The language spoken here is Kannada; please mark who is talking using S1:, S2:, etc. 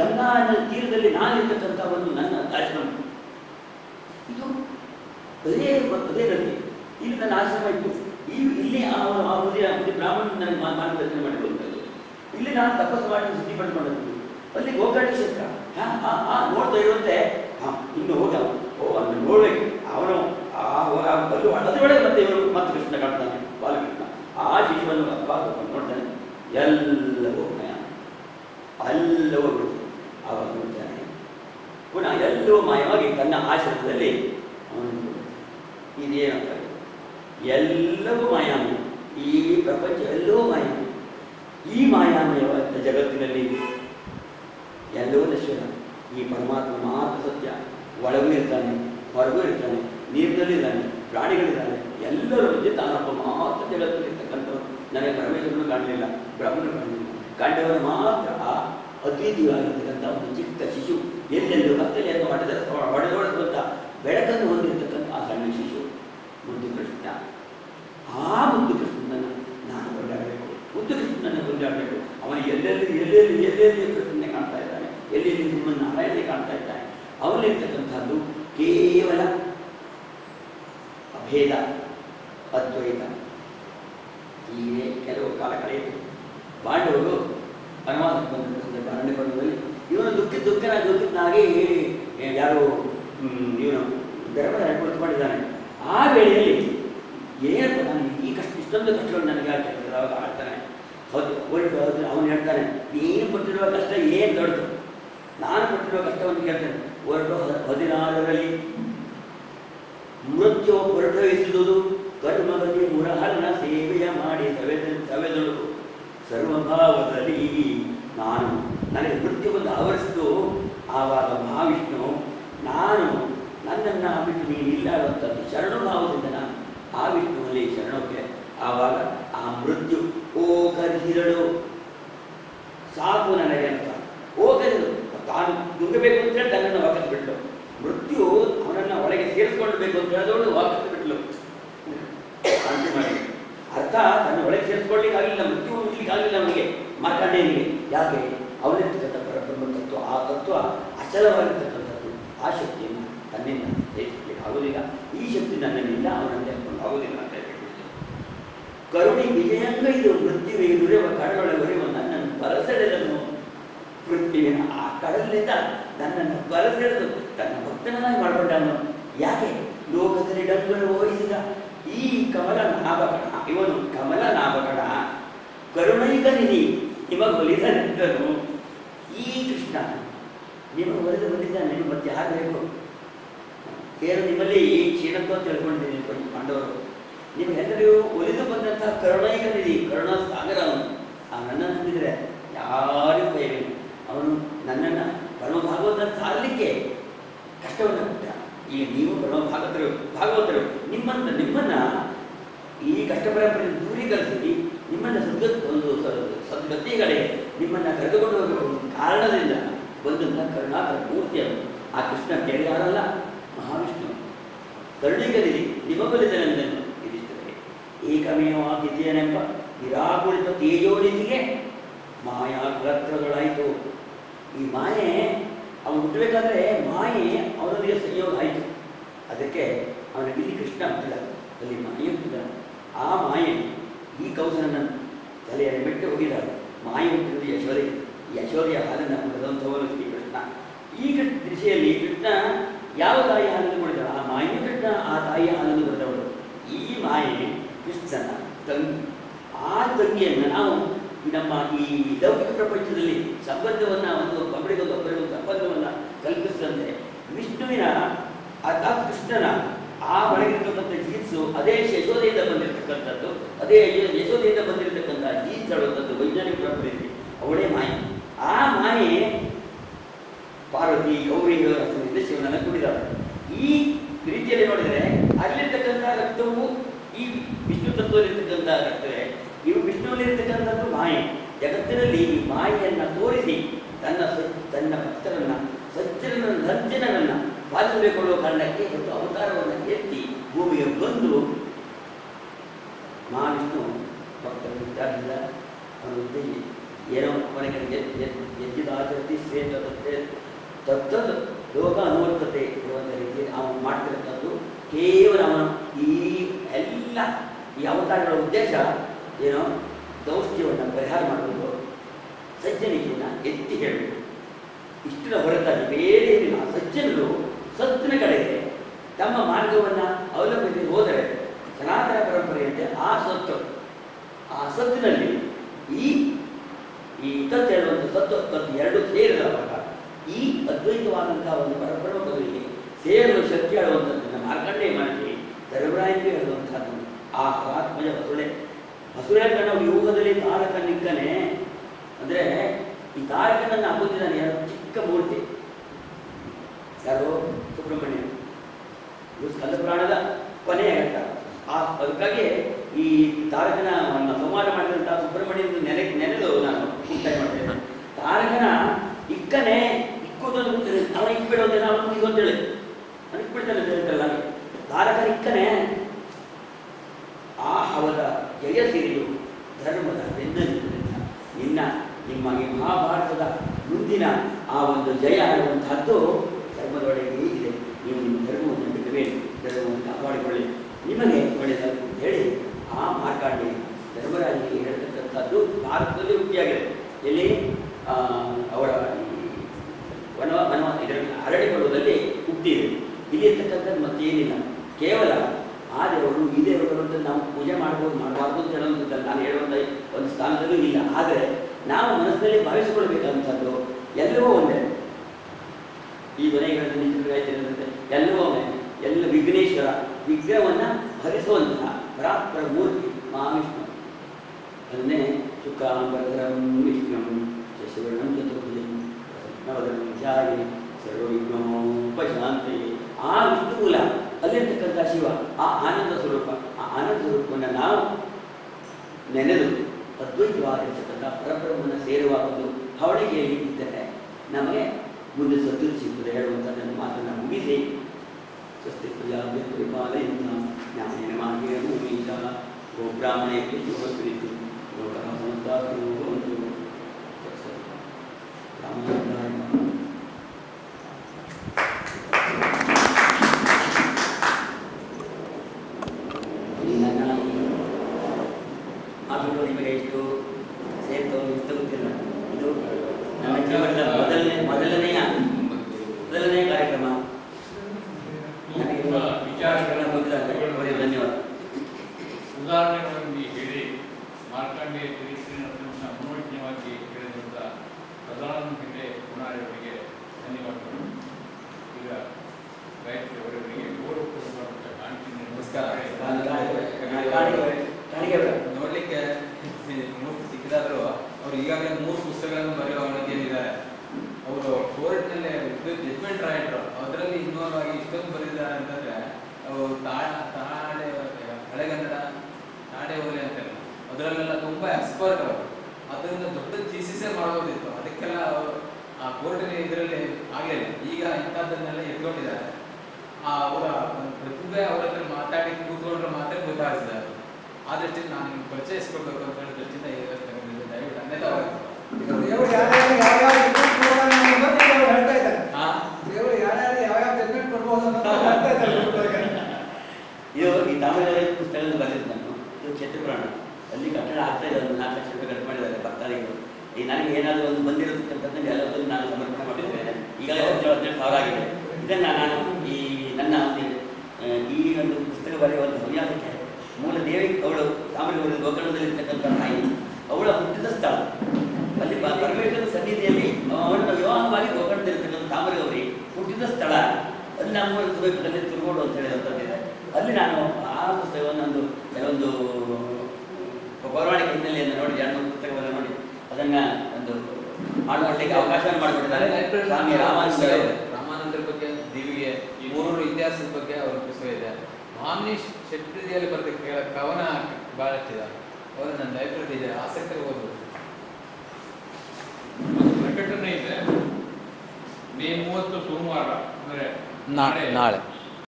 S1: ಗಂಗಾ ನದಿ ತೀರದಲ್ಲಿ ನಾನಿರ್ತಕ್ಕಂಥ ಒಂದು ನನ್ನ ಆಶ್ರಮ ಇದು ಅದೇ ಅದೇ ನದಿ ಇಲ್ಲಿ ನನ್ನ ಆಶ್ರಮ ಇತ್ತು ಈ ಇಲ್ಲಿ ಆ ಆ ಮುದಿ ಆ ಮುದಿ ಬ್ರಾಹ್ಮಣ ನನಗೆ ಮಾ- ಮಾರ್ಗದರ್ಶನ ಮಾಡಿರುವಂಥದ್ದು ಇಲ್ಲಿ ನಾನು ತಪಸ್ಸು ಮಾಡಿ ಸಿದ್ಧಿ ಪಡ್ಕೊಂಡದ್ದು ಅಲ್ಲಿ ಗೋಕರ್ಣ ಕ್ಷೇತ್ರ ಹಾ ಹಾ ಹಾ ನೋಡ್ತಾ ಇರುವಂತೆ ಹಾ ಇನ್ನು ಹೋದ ಓ ಅದನ್ನು ನೋಡ್ಬೇಕು ಅವನು ಆ ಆ- ಆ- ಅದು ಅದರೊಳಗೆ ಮತ್ತೆ ಇವನು ಮತ್ತೆ ಕೃಷ್ಣ ಕಾಣ್ತಾನೆ ಬಾಲಕೃಷ್ಣ ಆ ಶಿಶುವನ್ನು ಅಪ್ಪ ತಗೊಂಡು ನೋಡ್ತಾನೆ ಎಲ್ಲವೂ ಮಯ ಎಲ್ಲವೂ ಬಿಡ್ತಾನೆ ಅವಾಗ ನೋಡ್ತಾನೆ ಪುನಃ ಎಲ್ಲವೂ ಮಾಯವಾಗಿ ತನ್ನ ಆಶ್ರಮದಲ್ಲಿ ಅವನು ಇದೇನಂತ ಎಲ್ಲವೂ ಮಾಯಾಮಯ ಈ ಪ್ರಪಂಚ ಎಲ್ಲವೂ ಮಾಯಾಮಯ ಈ ಮಾಯಾಮಯವಾದ ಜಗತ್ತಿನಲ್ಲಿ ಎಲ್ಲವೂ ನಶ್ವರ ಈ ಪರಮಾತ್ಮ ಮಾತ್ರ ಸತ್ಯ ಒಳಗೂ ಇರ್ತಾನೆ ಹೊರಗೂ ಇರ್ತಾನೆ ನೀರಿನಲ್ಲಿದ್ದಾನೆ ಪ್ರಾಣಿಗಳಿದ್ದಾನೆ ಎಲ್ಲರ ಮಧ್ಯೆ ತಾನೊಬ್ಬ ಮಾತ್ರ ಜಗತ್ತಲ್ಲಿರ್ತಕ್ಕಂಥವ್ರು ನನಗೆ ಪರಮೇಶ್ವರನು ಕಾಣಲಿಲ್ಲ ಬ್ರಹ್ಮನು ಕಾಣಲಿಲ್ಲ ಕಂಡವನು ಮಾತ್ರ ಆ ಅದ್ವಿತೀಯವಾಗಿರ್ತಕ್ಕಂಥ ಒಂದು ಚಿಕ್ಕ ಶಿಶು ಎಲ್ಲೆಲ್ಲೂ ಕತ್ತಲೆಯನ್ನು ಹೊಡೆದ ಹೊಡೆದೊಡೆದಂಥ ಬೆಳಕನ್ನು ಹೊಂದಿರತಕ್ಕಂಥ ಆ ಸಣ್ಣ ಶಿಶು ಮುದ್ದು ಕೃಷ್ಣ ಆ ಮುದ್ದು ಕೃಷ್ಣನನ್ನು ನಾನು ಕೊಂಡಾಡಬೇಕು ಮುದ್ದು ಕೃಷ್ಣನನ್ನು ಕೊಂಡಾಡಬೇಕು ಅವನು ಎಲ್ಲೆಲ್ಲಿ ಎಲ್ಲೆಲ್ಲಿ ಎಲ್ಲೆಲ್ಲಿ ಕೃಷ್ಣನೇ ಕಾಣ್ತಾ ಇದ್ದಾನೆ ಎಲ್ಲೆಲ್ಲಿ ನಿಮ್ಮ ನಾರಾಯಣನೇ ಕಾಣ್ತಾ ಇದ್ದಾನೆ ಅವನಲ್ಲಿರ್ತಕ್ಕಂಥದ್ದು ಕೇವಲ ಅಭೇದ ಅದ್ವೈತ ಹೀಗೆ ಕೆಲವು ಕಾಲ ಕಳೆಯಿತು ಪಾಂಡವರು ವನವಾಸಕ್ಕೆ ಬಂದಿರ್ತಕ್ಕಂಥ ಅರಣ್ಯ ಪರ್ವದಲ್ಲಿ ಇವನು ದುಃಖ ದುಃಖನ ದುಃಖನಾಗಿ ಯಾರು ಹ್ಮ್, ಇವನು ಧರ್ಮರಾಯ ಕುಳಿತುಕೊಂಡಿದ್ದಾನೆ ಆ ವೇಳೆಯಲ್ಲಿ ಏನು ನಾನು ಈ ಕಷ್ಟ ಇಷ್ಟೊಂದು ಕಷ್ಟಗಳು ನನಗೆ ಯಾಕೆ ಆಗ್ತದೆ? ಅವಾಗ ಆಡ್ತಾನೆ ಹೌದು ಹೊರಟು ಹೌದು ಅವನು ಹೇಳ್ತಾನೆ ನೀನು ಪಟ್ಟಿರುವ ಕಷ್ಟ ಏನು ದೊಡ್ಡದು ನಾನು ಪಟ್ಟಿರುವ ಕಷ್ಟವನ್ನು ಕೇಳ್ತೇನೆ ಹೊರಟು ಹ- ಹದಿನಾರರಲ್ಲಿ ಮೃತ್ಯು ಹೊರಟೊಯ್ಸುವುದು ಕರ್ಮದಲ್ಲಿ ಮುರಹರನ ಸೇವೆಯ ಮಾಡಿ ಸವೆದ ಸವೆದಳು ಸರ್ವಭಾವದಲ್ಲಿ ನಾನು ನನಗೆ ಮೃತ್ಯುವನ್ನು ಆವರಿಸಿತು ಆವಾಗ ಮಹಾವಿಷ್ಣು ನಾನು ನನ್ನನ್ನು ಬಿಟ್ಟು ನೀನು ಇಲ್ಲ ಅನ್ನುವಂಥದ್ದು ಶರಣಭಾವದಿಂದ ನಾನು ಆ ವಿಷ್ಣುವಲ್ಲಿ ಶರಣಕ್ಕೆ ಆವಾಗ ಆ ಮೃತ್ಯು ಓ ಕರಿಹಿರಳು ಸಾಕು ನನಗೆ ಅಂತ ಹೋಗಲು ತಾನು ನುಗ್ಗಬೇಕು ಅಂತ ಹೇಳಿ ತನ್ನನ್ನು ವಾಪಸ್ ಬಿಟ್ಲು ಮೃತ್ಯು ಅವನನ್ನ ಒಳಗೆ ಸೇರಿಸ್ಕೊಳ್ಬೇಕು ಅಂತ ಹೇಳಿದವಳು ವಾಪಸ್ ಬಿಟ್ಲು ಅಂತಿಮವಾಗಿ ಅರ್ಥ ತನ್ನ ಒಳಗೆ ಸೇರಿಸ್ಕೊಳ್ಳಿಕ್ಕೆ ಆಗಲಿಲ್ಲ ಮೃತ್ಯು ಮುಟ್ಲಿಕ್ಕೆ ಆಗಲಿಲ್ಲ ಅವನಿಗೆ ಮಾರ್ಕಂಡೇಯನಿಗೆ ಯಾಕೆ ಅವನಿರ್ತಕ್ಕಂಥ ಪರಬ್ರಹ್ಮ ತತ್ವ ಆ ತತ್ವ ಅಚಲವಾಗಿರ್ತಕ್ಕಂಥದ್ದು ಆ ಶಕ್ತಿಯನ್ನು ತನ್ನಿಂದ ಜಯಿಸಲಿಕ್ಕೆ ಆಗುವುದಿಲ್ಲ ಈ ಶಕ್ತಿ ನನ್ನಿಂದ ಅವನನ್ನು ತೆಗೆದುಕೊಂಡು ಆಗುವುದಿಲ್ಲ ಅಂತ ಹೇಳ್ಬಿಟ್ಟು ಕರುಣಿ ವಿಜಯಂಗ ಇದು ಮೃತ್ಯುವೆ ನುರೆವ ಕಡಲೊಳಗೊರೆಯುವ ನನ್ನನ್ನು ಬಲಸೆಳೆದನು ಮೃತ್ಯುವಿನ ಆ ಕಡಲಿನಿಂದ ನನ್ನನ್ನು ಬಲಸೆಳೆದು ತನ್ನ ಭಕ್ತನನ್ನಾಗಿ ಮಾಡಿಕೊಂಡನು ಯಾಕೆ ಲೋಕದಲ್ಲಿ ಡಂಗರು ವಹಿಸಿದ ಈ ಕಮಲ ನಾಭಕಣ ಇವನು ಕಮಲ ನಾಭಕಣ ಕರುಣೈಕ ನಿಧಿ ನಿಮಗೊಲಿದನೆಂದನು ಈ ಕೃಷ್ಣ ನಿಮಗೆ ಒಲಿದು ಬಂದಿದ್ದಾನೆ ನೀವು ಮತ್ತೆ ಯಾರು ಬೇಕು ಏನು ನಿಮ್ಮಲ್ಲಿ ಕ್ಷೀಣತ್ವ ತಿಳ್ಕೊಂಡಿದ್ದೀನಿ ಅನ್ಕೊಂಡು ಪಾಂಡವರು ನಿಮಗೆಲ್ಲರಿಗೂ ಒಲಿದು ಬಂದಂತಹ ಕರುಣೈಕ ನಿಧಿ ಕರುಣಾ ಸಾಗರ ಅವನು ಆ ನನ್ನ ನಂಬಿದರೆ ಯಾರಿಗೂ ಭಯವಿಲ್ಲ ಅವನು ನನ್ನನ್ನು ಪರಮ ಭಾಗವತ ಸಾರಲಿಕ್ಕೆ ಕಷ್ಟವನ್ನು ಕೊಟ್ಟ ಈಗ ನೀವು ಪರಮ ಭಾಗವತರು ಭಾಗವತರು ನಿಮ್ಮನ್ನ ನಿಮ್ಮನ್ನ ಈ ಕಷ್ಟ ಪರಂಪರೆಯನ್ನು ದೂರೀಕರಿಸಿ ನಿಮ್ಮನ್ನ ಸದ್ಗತ್ ಒಂದು ಸ- ಸದ್ಗತಿಗಳೇ ನಿಮ್ಮನ್ನ ಕರೆದುಕೊಂಡು ಹೋಗಬೇಕು ಅನ್ನೋ ಕಾರಣದಿಂದ ಬಂದಂತಹ ಕರುಣಾಕರ ಮೂರ್ತಿಯವರು ಆ ಕೃಷ್ಣ ಕೇಳಿ ಯಾರಲ್ಲ ಮಹಾವಿಷ್ಣು ಕರುಣಿಗಲಿದೆ ನಿಮಗೊಲಿದನೆಂದನು ಇದಿಷ್ಟೇ ಏಕಮೇವ ದ್ವಿತೀಯನೆಂಬ ನಿರಾಕುಳಿತ ತೇಜೋನಿಧಿಗೆ ಮಾಯಾ ಕಲತ್ರಗಳಾಯಿತು ಈ ಮಾಯೆ ಅವನು ಹುಟ್ಟಬೇಕಾದ್ರೆ ಮಾಯೆ ಅವನೊಂದಿಗೆ ಸಂಯೋಗ ಆಯಿತು ಅದಕ್ಕೆ ಅವನಿಗೆ ಇಲ್ಲಿ ಕೃಷ್ಣ ಹುಟ್ಟಿದ ಅಲ್ಲಿ ಮಾಯೆ ಹುಟ್ಟಿದ ಆ ಮಾಯೆ ಈ ಕೌಸನನ್ನ ತಲೆಯ ಮೆಟ್ಟು ಹೋಗಿದ್ದಾರೆ ಮಾಯೆ ಹುಟ್ಟಿದ ಯಶೋದೆ ಈ ಯಶೋದೆಯ ಹಾಲನ್ನು ಕುಡಿದಂಥವನು ಶ್ರೀಕೃಷ್ಣ ಈ ಕೃ- ದಿಶೆಯಲ್ಲಿ ಕೃಷ್ಣ ಯಾವ ತಾಯಿ ಹಾಲನ್ನು ಕುಡಿದ ಆ ಮಾಯೆ ಕೃಷ್ಣ ಆ ತಾಯಿಯ ಹಾಲನ್ನು ಕುಡಿದವಳು ಈ ಮಾಯೆ ಕೃಷ್ಣನ ತಂಗಿ ಆ ತಂಗಿಯನ್ನು ನಾವು ಈ ನಮ್ಮ ಈ ಲೌಕಿಕ ಪ್ರಪಂಚದಲ್ಲಿ ಸಂಬಂಧವನ್ನ ಒಂದು ಒಬ್ಬರಿಗೊಂದು ಒಬ್ಬರಿಗೊಂದು ಸಂಬಂಧವನ್ನ ಕಲ್ಪಿಸಿದಂತೆ ವಿಷ್ಣುವಿನ ಆ ಕೃಷ್ಣನ ಆ ಒಳಗಿರ್ತಕ್ಕಂಥ ಜೀನ್ಸು ಅದೇ ಯಶೋದೆಯಿಂದ ಬಂದಿರತಕ್ಕಂಥದ್ದು ಅದೇ ಯಶೋ- ಯಶೋದೆಯಿಂದ ಬಂದಿರತಕ್ಕಂಥ ಜೀನ್ಸ್ ಹೇಳುವಂಥದ್ದು ವೈಜ್ಞಾನಿಕ ಪ್ರಪಂಚದಲ್ಲಿ ಅವಳೇ ಮಾಯೆ ಆ ಮಾಯೆ ಪಾರ್ವತಿ ಗೌರಿ ಇವರಿಂದ ಶಿವನನ್ನು ಕುಡಿದಾಳೆ ಈ ರೀತಿಯಲ್ಲಿ ನೋಡಿದರೆ ಅಲ್ಲಿರ್ತಕ್ಕಂಥ ರಕ್ತವು ಈ ವಿಷ್ಣು ತತ್ವದಲ್ಲಿರ್ತಕ್ಕಂಥ ರಕ್ತವೇ ಇವು ವಿಷ್ಣುವಲ್ಲಿರ್ತಕ್ಕಂಥದ್ದು ಮಾಯೆ ಜಗತ್ತಿನಲ್ಲಿ ಈ ಮಾಯೆಯನ್ನು ತೋರಿಸಿ ತನ್ನ ಸ- ತನ್ನ ಭಕ್ತರನ್ನ ಸಜ್ಜನ ಸಜ್ಜನರನ್ನ ಪಾಲಿಸಬೇಕು ಅನ್ನೋ ಕಾರಣಕ್ಕೆ ಒಂದು ಅವತಾರವನ್ನು ಎತ್ತಿ ಭೂಮಿಗೆ ಬಂದು ಮಹಾವಿಷ್ಣು ಭಕ್ತರು ವಿಚಾರಿಸಿದ ಅವನು ಉದ್ದೇಶಿ ಏನೋ ಕೊನೆಗೆ ಎದ್ದಿದಾಚರತಿ ವಿಶ್ವೇ ತದತ್ತೆ ತತ್ತದ್ ಲೋಕ ಅನುವರ್ತತೆ ಇರುವಂಥ ರೀತಿಯಲ್ಲಿ ಅವನು ಮಾಡ್ತಿರ್ತಕ್ಕಂಥದ್ದು ಕೇವಲ ಅವನು ಈ ಎಲ್ಲ ಈ ಅವತಾರಗಳ ಉದ್ದೇಶ ಏನು ದೌಷ್ಟ್ಯವನ್ನು ಪರಿಹಾರ ಮಾಡುವುದು ಸಜ್ಜನಿಕೆಯನ್ನು ಎತ್ತಿ ಹೇಳಬೇಕು ಇಷ್ಟರ ಹೊರತಾಗಿ ಬೇರೆ ಏನಿಲ್ಲ ಆ ಸಜ್ಜನರು ಸತ್ತಿನ ಕಡೆಗೆ ತಮ್ಮ ಮಾರ್ಗವನ್ನು ಅವಲಂಬಿಸಿ ಹೋದರೆ ಸನಾತನ ಪರಂಪರೆಯಂತೆ ಆ ಸತ್ತು ಆ ಸತ್ತಿನಲ್ಲಿ ಈ ಈ ತತ್ ಹೇಳುವಂಥ ಸತ್ತು ಮತ್ತು ಎರಡು ಸೇರಿದವಾಗ ಈ ಅದ್ವೈತವಾದಂತಹ ಒಂದು ಪರಬ್ರಹ್ಮ ಬದುಕಿಗೆ ಸೇರುವ ಶಕ್ತಿ ಹೇಳುವಂಥದ್ದನ್ನು ಮಾರ್ಕಂಡೇಯ ಮಾಡಿ ಧರ್ಮರಾಯನಿಗೆ ಹೇಳುವಂಥದ್ದು ಆ ಆತ್ಮಜ ಹಸುಳೆ ಹಸುಳೆ ಕಣ್ಣ ವ್ಯೂಹದಲ್ಲಿ ತಾರಕ ನಿಕ್ಕನೆ ಅಂದರೆ ಈ ತಾರಕನನ್ನು ಅಬ್ಬುತ್ತಿದ್ದಾನೆ ಯಾರು ಚಿಕ್ಕ ಮೂರ್ತಿ ಯಾರು ಸುಬ್ರಹ್ಮಣ್ಯ ಇದು ಸ್ಕಂದ ಪುರಾಣದ ಕೊನೆಯ ಘಟ್ಟ ಆ ಅದಕ್ಕಾಗಿ ಈ ತಾರಕನ ಸಂಹಾರ ಮಾಡಿದಂತಹ ಸುಬ್ರಹ್ಮಣ್ಯನ ನೆನೆ ನೆನೆದು ನಾನು ಮುಕ್ತಾಯ ಮಾಡ್ತೇನೆ ತಾರಕನ ಇಕ್ಕನೆ ಇಕ್ಕೋದನ್ನು ಗೊತ್ತಿದೆ ಅವನ ಇಕ್ಬಿಡು ಅಂತ ಅವನು ಇದು ಅಂತೇಳಿ ಅವನು ಇಕ್ಬಿಡ್ತಾನೆ ಅಂತ ಹೇಳ್ತಾರಲ್ಲ ಹಾಗೆ. ತಾರಕನ ಇಕ್ಕನೆ ಆ ಹವದ ಜಯಸಿರಿಯು ಧರ್ಮದ ಬೆನ್ನಲ್ಲಿರುವುದರಿಂದ ನಿನ್ನ ನಿಮ್ಮ ಈ ಮಹಾಭಾರತದ ಮುಂದಿನ ಆ ಒಂದು ಜಯ ಅನ್ನುವಂತಹದ್ದು ಧರ್ಮದೊಳಗೆ ಇದೆ ನೀವು ನಿಮ್ಮ ಧರ್ಮವನ್ನು ಬಿಡಬೇಡಿ ಧರ್ಮವನ್ನು ಕಾಪಾಡಿಕೊಳ್ಳಿ ನಿಮಗೆ ಒಳ್ಳೆಯದು ಅಂತ ಹೇಳಿ ಆ ಮಾರ್ಕಾಂಡಿ ಧರ್ಮರಾಜನಿಗೆ ಹೇಳ್ತಕ್ಕಂಥದ್ದು ಭಾರತದಲ್ಲಿ ಹುಟ್ಟಿಯಾಗಿದೆ ಎಲ್ಲಿ ಆ, ಅವರ ಈ ವನವ ವನವಾಸ ಇದರಲ್ಲಿ ಹರಡಿಕೊಳ್ಳುವುದಲ್ಲಿ ಹುಟ್ಟಿದೆ ಇಲ್ಲಿ ಇರ್ತಕ್ಕಂಥದ್ದು ಮತ್ತೇನಿಲ್ಲ ಕೇವಲ ಆ ದೇವರು ಈ ದೇವರು ಅಂತ ನಾವು ಪೂಜೆ ಮಾಡ್ಬೋದು ಮಾಡಬಾರ್ದು ಅಂತ ಹೇಳುವಂಥದ್ದಲ್ಲ ನಾನು ಹೇಳುವಂಥ ಒಂದು ಸ್ಥಾನದಲ್ಲೂ ಇಲ್ಲ ಆದರೆ ನಾವು ಮನಸ್ಸಿನಲ್ಲಿ ಭಾವಿಸಿಕೊಳ್ಬೇಕಂಥದ್ದು ಎಲ್ಲವೂ ಒಂದೇ ಈ ಮನೆಗಳಲ್ಲಿ ನಿಂತಿರುವಂತೆ ಎಲ್ಲವೂ ಒಂದೇ ಎಲ್ಲ ವಿಘ್ನೇಶ್ವರ ವಿಗ್ರಹವನ್ನು ಹರಿಸುವಂತಹ ಪರಾತ್ಪರ ಮೂರ್ತಿ ಮಹಾವಿಷ್ಣು ಅದನ್ನೇ ಶುಕ್ಲಾಂಬರಧರಂ ವಿಷ್ಣುಂ ಶಶಿವರ್ಣಂ ಚತುರ್ಭುಜಂ ನವದಂ ಧ್ಯಾಯಿ ಸರ್ವವಿಘ್ನೋಪಶಾಂತಿ ಆ ವಿಷ್ಣುಕೂಲ ಅಲ್ಲಿರ್ತಕ್ಕಂಥ ಶಿವ ಆ ಆನಂದ ಸ್ವರೂಪ ಆ ಆನಂದ ಸ್ವರೂಪವನ್ನು ನಾವು ನೆನೆದು ಅದ್ವೈತವಾಗಿರ್ತಕ್ಕಂಥ ಪರಬ್ರಹ್ಮನ ಸೇರುವ ಒಂದು ಹವಳಿಗೆಯಲ್ಲಿ ಇದ್ದರೆ ನಮಗೆ ಮುಂದೆ ಸದ್ದು ಸಿಗ್ತದೆ ಹೇಳುವಂಥದ್ದನ್ನು ಮಾತನ್ನು ಮುಗಿಸಿ ಸ್ವಸ್ತಿ ಪ್ರಜಾಭ್ಯ ಪರಿಪಾಲಯಂತ ಜ್ಞಾನೇನ ಮಾರ್ಗೇಣ ಭೂಮೀಶ ಗೋಬ್ರಾಹ್ಮಣೇಭ್ಯ ಶುಭಸ್ವೀತಿ ಲೋಕಃ ಸಮಸ್ತಾಃ ಭವಂತು ರಾಮಚಂದ್ರಾಯ ನಮಃ. ಈ ನನ್ನ ಮಾತುಗಳು ನಿಮಗೆ ಎಷ್ಟು ಸೇರ್ತೋ ಎಷ್ಟು ಗೊತ್ತಿಲ್ಲ ಇದು ನನ್ನ ಜೀವನದ ಮೊದಲನೇ ಮೊದಲನೆಯ ಮೊದಲನೇ ಕಾರ್ಯಕ್ರಮ ನನಗೆ ವಿಚಾರಗಳನ್ನು ಹೊಂದಿದಾಗ ಅವರಿಗೆ ಧನ್ಯವಾದ
S2: ಉದಾಹರಣೆಗಳಲ್ಲಿ ಹೇಳಿ ಮಾರ್ಕಂಡೇಯ ಚರಿತ್ರೆಯನ್ನು ಅನ್ವಯಿಕವಾಗಿ ಹೇಳಿದಂಥ ಪ್ರಧಾನ ಹೆಗಡೆ ಗುಣಾರಿಯವರಿಗೆ ಧನ್ಯವಾದಗಳು ಈಗ ಗಾಯತ್ರಿ ಅವರವರಿಗೆ ಗೌರವಪೂರ್ವಕ ಕಾಣಿಕೆ
S3: ನಮಸ್ಕಾರ.
S1: ಕಾಣಿಕೆ ಬೇಡ.
S3: ನೋಡ್ಲಿಕ್ಕೆ ಮೂರ್ತಿ ಸಿಕ್ಕಿದಾದ್ರು ಅವ್ರು ಈಗಾಗಲೇ ಮೂರು ಪುಸ್ತಕಗಳನ್ನು ಬರೆಯುವ ಅವನತಿಯಲ್ಲಿದ್ದಾರೆ ಅವರು ಕೋರ್ಟ್ನಲ್ಲಿ ಜಡ್ಜ್ಮೆಂಟ್ ರೈಟರ್ ಅದರಲ್ಲಿ ಇನ್ವಾಲ್ವ್ ಆಗಿ ಇಷ್ಟೊಂದು ಬರೆದಿದ್ದಾರೆ ಅಂತಂದ್ರೆ ಅವರು ತಾಳ ತಾಡೆ ಹಳೆಗನ್ನಡ ತಾಡೆ ಓಲೆ ಅಂತೆಲ್ಲ ಅದರಲ್ಲೆಲ್ಲ ತುಂಬಾ ಎಕ್ಸ್ಪರ್ಟ್ ಅವರು ಅದರಿಂದ ದೊಡ್ಡ ಥೀಸಿಸೇ ಮಾಡ್ಬೋದಿತ್ತು ಅದಕ್ಕೆಲ್ಲ ಅವರು ಆ ಕೋರ್ಟಿನ ಇದರಲ್ಲಿ ಆಗಲಿಲ್ಲ ಈಗ ಇಂಥದ್ದನ್ನೆಲ್ಲ ಎತ್ಕೊಂಡಿದ್ದಾರೆ ಆ ಅವರ ಒಂದು ಪ್ರತಿಭೆ ಅವರ ಹತ್ರ ಮಾತಾಡಿ ಕೂತ್ಕೊಂಡ್ರೆ ಮಾತ್ರ ಗೊತ್ತಾಗ್ತದೆ ಆ ದೃಷ್ಟಿಯಿಂದ ನಾನು ನಿಮ್ಗೆ ಪರಿಚಯಿಸ್ಕೊಳ್ಬೇಕು ಅಂತ ಹೇಳಿ ದೃಷ್ಟಿಯಿಂದ ಈ ವ್ಯವಸ್ಥೆ ತಗೊಂಡಿದ್ದೆ. ದಯವಿಟ್ಟು ಅನ್ಯಥಾ
S4: ಈಗ ದೇವರು ಯಾರ್ಯಾರಿಗೆ ಯಾವ್ಯಾವ judgment ಕೊಡ್ತಾನೆ ಅನ್ನೋದನ್ನ ಈಗ ಅವ್ರು ಹೇಳ್ತಾ ಇದ್ದಾರೆ.
S3: ಹಾ
S4: ದೇವರು ಯಾರ್ಯಾರಿಗೆ ಯಾವ್ಯಾವ judgment ಕೊಡ್ಬೋದು ಅನ್ನೋದನ್ನ ಹೇಳ್ತಾ ಇದ್ದಾರೆ ಇವಾಗ.
S1: ಇದು ಈ ತಾಮಿಳನಾಡು ಪುಸ್ತಕದಲ್ಲಿ ಬರೆದಿದ್ದು ನಾನು ಇದು ಕ್ಷೇತ್ರಪುರಾಣ ಅಲ್ಲಿ ಕಟ್ಟಡ ಆಗ್ತಾ ಇದೆ ಒಂದು ನಾಲ್ಕು ಲಕ್ಷ ರೂಪಾಯಿ ಖರ್ಚು ಮಾಡಿದ್ದಾರೆ ಭಕ್ತಾದಿಗಳು ಈಗ ನನಗೆ ಏನಾದರೂ ಒಂದು ಬಂದಿರತಕ್ಕಂಥದ್ದನ್ನು ಎಲ್ಲದನ್ನು ನಾನು ಸಮರ್ಪಣೆ ಮಾಡಿದ್ದೇನೆ ಈಗಲೇ ಹದಿನೇಳು ಹದಿನೆಂಟು ಸಾವಿರ ಆಗಿದೆ ಇದನ್ನು ನಾನು ಈ ನನ್ನ ಒಂದು ಆ, ಈ ಒಂದು ಪುಸ್ತಕ ಬರೆಯುವ ಒಂದು ಹವ್ಯಾಸಕ್ಕೆ ಮೂಲ ದೇವಿ ಅವಳು ತಾಮಿಳವರು ಗೋಕರ್ಣದಲ್ಲಿ ಇರ್ತಕ್ಕಂಥ ತಾಯಿ ಅವಳ ಹುಟ್ಟಿದ ಸ್ಥಳ ಅಲ್ಲಿ ಪ- ಪರಮೇಶ್ವರನ ಸನ್ನಿಧಿಯಲ್ಲಿ ಅವಳನ್ನ ವಿವಾಹವಾಗಿ ಗೋಕರ್ಣದಲ್ಲಿರ್ತಕ್ಕಂಥ ತಾಮರಗೌರಿ ಹುಟ್ಟಿದ ಸ್ಥಳ ಅಲ್ಲಿ ನಮ್ಮ ತುರುವೇಪದಲ್ಲಿ ತುರುಗೋಡು ಅಂತ ಹೇಳಿದಂಥದ್ದಿದೆ ಅಲ್ಲಿ ನಾನು ಆ ಪುಸ್ತಕವನ್ನು ಒಂದು ಕೆಲವೊಂದು ಪೌರಾಣಿಕ ಹಿನ್ನೆಲೆಯನ್ನು ನೋಡಿ ಎರಡು ಮೂರು ಪುಸ್ತಕವನ್ನು ನೋಡಿ ಅದನ್ನ ಒಂದು ಮಾಡಿಕೊಳ್ಳಿಕ್ಕೆ ಅವಕಾಶ ಮಾಡಿಕೊಟ್ಟಿದ್ದಾರೆ ಸ್ವಾಮಿ ರಾಮಾನಂದ ಅವರು.
S3: ರಾಮಾನಂದರ ಬಗ್ಗೆ ದಿವಿಗೆ ಈ ಮೂರೂರು ಇತಿಹಾಸದ ಬಗ್ಗೆ ಅವರ ಪುಸ್ತಕ ಇದೆ ಮಾಮ್ನೀಶ್ ಶೆಟ್ಟಿಯಲ್ಲಿ ಬರೆದ ಕೆಲ ಕವನ ಬಹಳಷ್ಟಿದೆ ಅವರು ನನ್ನ ಲೈಬ್ರರಿ ಇದೆ ಆಸಕ್ತರು ಓದ್ಬೋದು
S2: ಒಂದು ಪ್ರಕಟಣೆ ಇದೆ ಮೇ ಮೂವತ್ತು ಸೋಮವಾರ ಅಂದರೆ
S3: ನಾಳೆ ನಾಳೆ